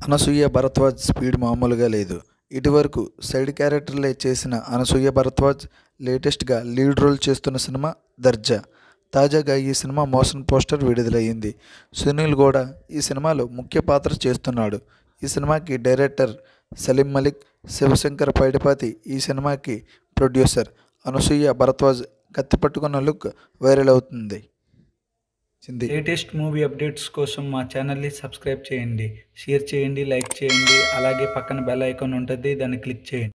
Anasuya Bharadwaj speed మామూలుగా లేదు ఇటువరకు side క్యారెక్టర్లే చేసిన అనసూయ భరద్వాజ్ లేటెస్ట్గా లీడ్ రోల్ చేస్తున్న సినిమా దర్జా తాజాగా ఈ సినిమా మోషన్ పోస్టర్ విడుదలయ్యింది సునీల్ కూడా ఈ సినిమాలో ముఖ్య పాత్ర చేస్తున్నాడు ఈ సినిమాకి డైరెక్టర్ సలీం మలిక్ శివశంకర్ పైడిపాతి ఈ సినిమాకి ప్రొడ్యూసర్ అనసూయ భరద్వాజ్ కత్తి పట్టుకున్న లుక్ వైరల్ అవుతుంది చింది లేటెస్ట్ మూవీ అప్డేట్స్ కోసం మా ఛానల్ని సబ్స్క్రైబ్ చేయండి షేర్ చేయండి లైక్ చేయండి అలాగే పక్కన బెల్ ఐకాన్ ఉంటుంది దాన్ని క్లిక్ చేయండి